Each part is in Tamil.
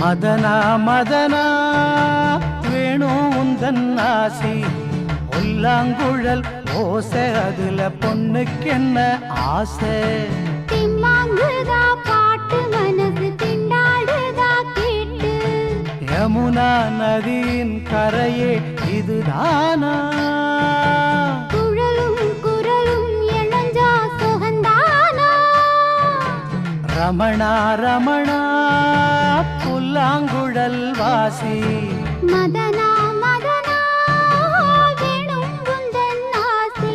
மதனா மதனா வேணும் உந்தன் ஆசி புல்லாங்குழல் ஓசை அதுல பொண்ணுக்கென்ன ஆசை திம்மாங்குதா பாட்டு மனசு திண்டாடுதா கேட்டு யமுனா நதியின் கரையே இதுதானா குழலும் குரலும் இழஞ்சா சுகந்தானா ரமணா ரமணா புல்லாங்குழல் வாசி மதனா மதனா வேணும் உந்தன் ஆசி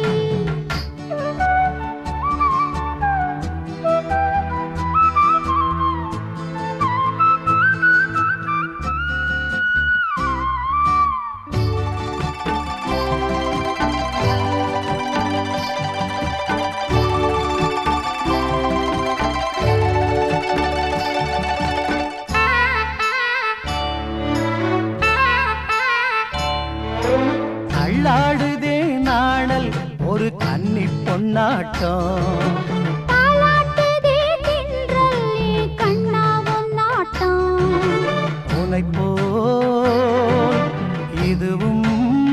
தள்ளாடுதே நாணல் ஒரு கன்னி பொன்னாட்டம் தாலாட்டுதே தின்றல்லே கண்ணாவும் நாட்டம் உனை போல் இதுவும்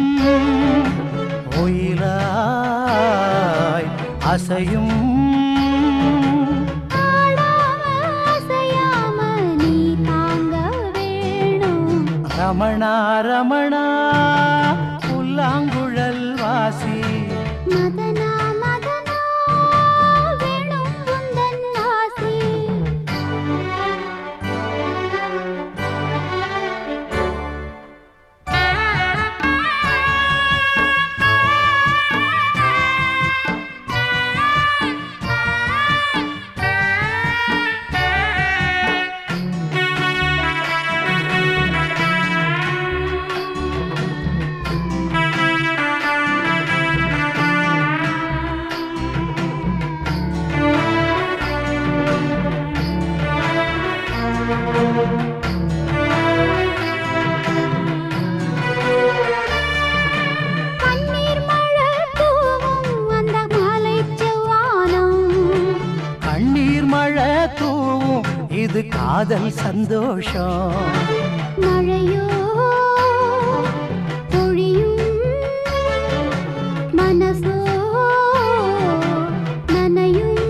ஒயிலாய் அசையும் ஆடாம அசையாம நீ தாங்க வேணும் ரமணா ரமணா புல்லாங்குழல் வாசி மதனா மதனா வேணும் உந்தன் ஆசி கண்ணீர் மழை தூவும் அந்த மாலை செவ்வானம் கண்ணீர் மழை தூவும் இது காதல் சந்தோஷம் மழையோ பொழியும் மனசோ நனையும்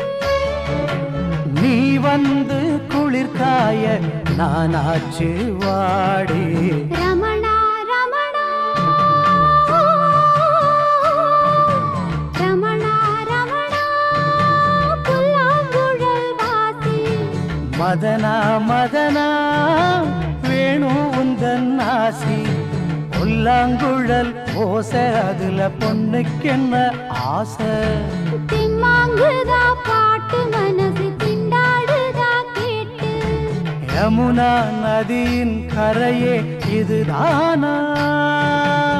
நீ வந்து குளிர்காய நானாச்சு வாடி ரமணா ரமணா ரமணா ரமணா புல்லாங்குழல் வாசி மதனா மதனா வேணும் உந்தன் ஆசி புல்லாங்குழல் ஓசை அதுல பொண்ணுக்கென்ன ஆசை திம்மாங்குதா பாட்டு மனசு திண்டாடுதா கேட்டு யமுனா நதியின் கரையே இதுதானா